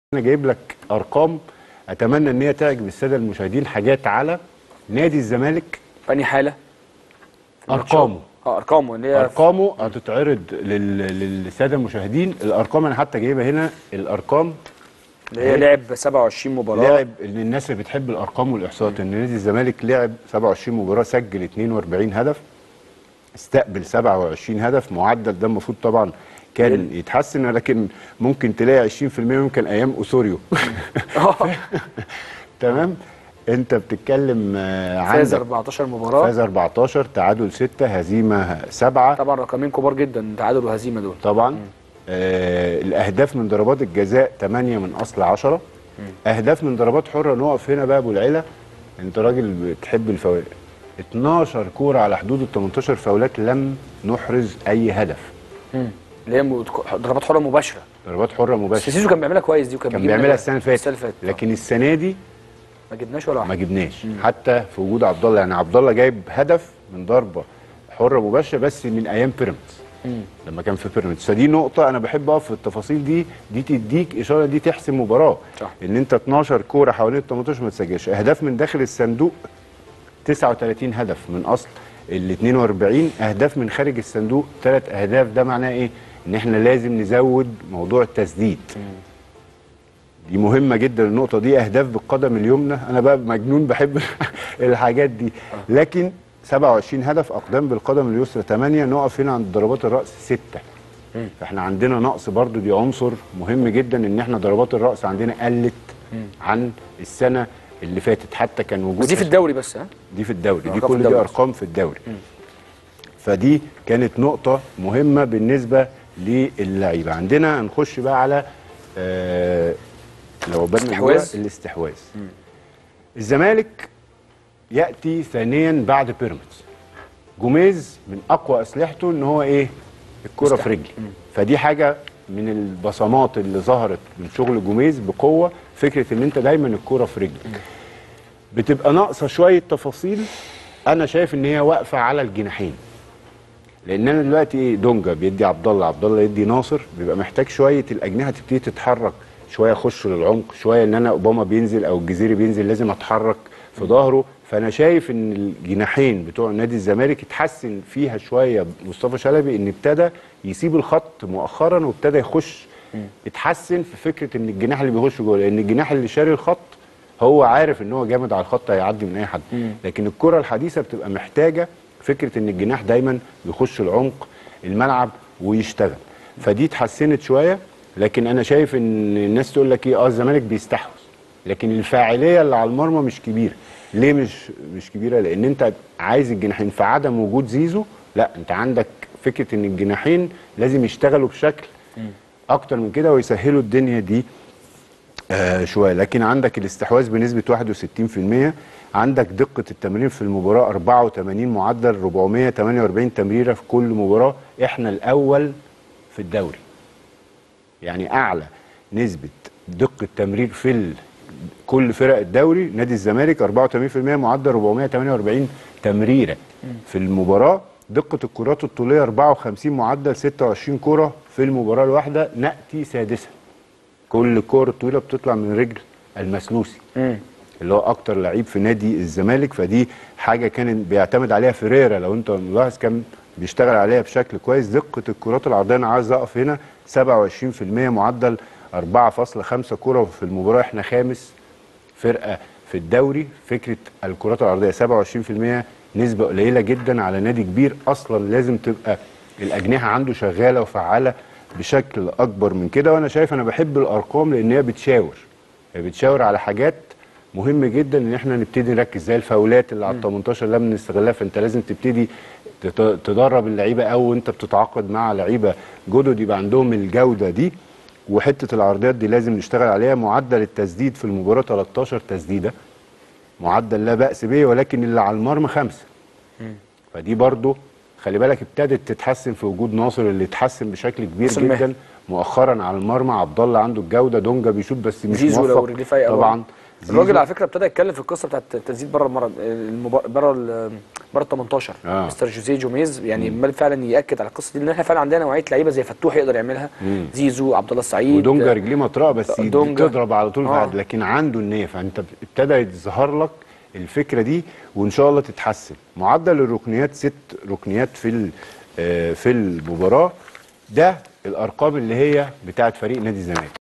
انا جايب لك ارقام اتمنى ان هي تعجب الساده المشاهدين حاجات على نادي الزمالك فاني حاله في الماتشات. ارقامه اه ارقامه ان هي ارقامه هتتعرض لل- للساده المشاهدين الارقام انا حتى جايبها هنا الارقام اللي هي لعب 27 مباراه لعب للناس اللي بتحب الارقام والاحصاءات ان نادي الزمالك لعب 27 مباراه سجل 42 هدف استقبل 27 هدف معدل ده المفروض طبعا كان يتحسن لكن ممكن تلاقي 20% يمكن ايام اوسوريو تمام انت بتتكلم آه، فاز عندك 14 مباراه فاز 14 تعادل 6 هزيمه 7 طبعا رقمين كبار جدا تعادل وهزيمه دول طبعا آه الاهداف من ضربات الجزاء 8 من اصل 10 اهداف من ضربات حره نقف هنا بقى ابو العيله انت راجل بتحب الفوائد 12 كوره على حدود ال 18 فاولات لم نحرز اي هدف اللي هي م- ضربات حره مباشره ضربات حره بس مباشره سيسو كان بيعملها كويس دي وكان كان بيجيب بيعملها منها السنه اللي فاتت السنه اللي فاتت لكن السنه دي ما جبناش ولا ما واحد جبناش حتى في وجود عبد الله يعني عبد الله جايب هدف من ضربه حره مباشره بس من ايام بيراميدز لما كان في بيراميدز فدي نقطه انا بحب اقف في التفاصيل دي دي تديك اشاره دي تحسم مباراه صح. ان انت 12 كوره حوالين ال 18 ما تسجلش اهداف من داخل الصندوق 39 هدف من اصل ال 42 اهداف من خارج الصندوق ثلاث اهداف ده معناه ايه ان احنا لازم نزود موضوع التسديد دي مهمه جدا النقطه دي اهداف بالقدم اليمنى انا بقى مجنون بحب الحاجات دي لكن 27 هدف اقدام بالقدم اليسرى 8 نقف هنا عند ضربات الراس 6 فاحنا عندنا نقص برضو دي عنصر مهم جدا ان احنا ضربات الراس عندنا قلت عن السنه اللي فاتت حتى كان وجود بس دي في الدوري بس ها دي في الدوري دي أرقام في كل دي الدوري. ارقام في الدوري فدي كانت نقطه مهمه بالنسبه للعيبه عندنا هنخش بقى على آه لو بالنا استحواذ. جوه الاستحواذ الزمالك ياتي ثانيا بعد بيراميدز جوميز من اقوى اسلحته ان هو ايه الكره في رجلي فدي حاجه من البصمات اللي ظهرت من شغل جوميز بقوه فكره ان انت دايما الكره في رجلك بتبقى ناقصه شويه تفاصيل انا شايف ان هي واقفه على الجناحين لان انا دلوقتي ايه دونجا بيدي عبد الله عبد الله يدي ناصر بيبقى محتاج شويه الاجنحه تبتدي تتحرك شويه اخش للعمق شويه ان انا اوباما بينزل او الجزيري بينزل لازم اتحرك في ظهره فانا شايف ان الجناحين بتوع نادي الزمالك اتحسن فيها شويه مصطفى شلبي ان ابتدى يسيب الخط مؤخرا وابتدى يخش اتحسن في فكره ان الجناح اللي بيخش جوه لان الجناح اللي شاري الخط هو عارف ان هو جامد على الخط هيعدي من اي حد لكن الكره الحديثه بتبقى محتاجه فكره ان الجناح دايما بيخش العمق الملعب ويشتغل فدي اتحسنت شويه لكن انا شايف ان الناس تقول لك ايه اه الزمالك بيستحوذ لكن الفاعليه اللي على المرمى مش كبيره ليه مش مش كبيره لان انت عايز الجناحين في عدم وجود زيزو لا انت عندك فكره ان الجناحين لازم يشتغلوا بشكل اكتر من كده ويسهلوا الدنيا دي آه شويه لكن عندك الاستحواذ بنسبه 61% عندك دقه التمرير في المباراه 84 معدل 448 تمريره في كل مباراه احنا الاول في الدوري يعني اعلى نسبه دقه تمرير في ال- كل فرق الدوري نادي الزمالك 84% معدل 448 تمريره في المباراه دقه الكرات الطوليه 54 معدل 26 كره في المباراه الواحده ناتي سادسا كل الكور الطويله بتطلع من رجل المسلوسي اللي هو اكتر لعيب في نادي الزمالك فدي حاجه كان بيعتمد عليها فيريرا لو انت ملاحظ كان بيشتغل عليها بشكل كويس دقه الكرات العرضيه انا عايز اقف هنا 27% معدل 4.5 كره في المباراه احنا خامس فرقه في الدوري فكره الكرات العرضيه 27% نسبه قليله جدا على نادي كبير اصلا لازم تبقى الاجنحه عنده شغاله وفعاله بشكل اكبر من كده وانا شايف انا بحب الارقام لان هي بتشاور هي بتشاور على حاجات مهم جدا ان احنا نبتدي نركز زي الفاولات اللي على ال 18 لم نستغلها فانت لازم تبتدي تت- تدرب اللعيبه او انت بتتعاقد مع لعيبه جدد يبقى عندهم الجوده دي وحته العرضيات دي لازم نشتغل عليها معدل التسديد في المباراه 13 تسديده معدل لا باس به ولكن اللي على المرمى خمسه فدي برضو خلي بالك ابتدت تتحسن في وجود ناصر اللي اتحسن بشكل كبير ناصر ماهر. جدا مؤخرا على المرمى عبد الله عنده الجوده دونجا بيشوط بس مش زيزو لو موفق رجليه فايقه طبعا الراجل زيزو على فكره ابتدى يتكلم في القصه بتاعت التسديد بره المرض المبار... بره ال... بره ال 18 آه. مستر جوزيه جوميز يعني عمال فعلا ياكد على القصه دي ان احنا فعلا عندنا نوعيه لعيبه زي فتوح يقدر يعملها زيزو عبد الله السعيد ودونجا رجليه مطرقه بس دونجا. تضرب على طول آه. آه. لكن عنده النيه فانت ابتدى يظهر لك الفكره دي وان شاء الله تتحسن معدل الركنيات ست ركنيات في ال- آه، في المباراه ده الارقام اللي هي بتاعت فريق نادي الزمالك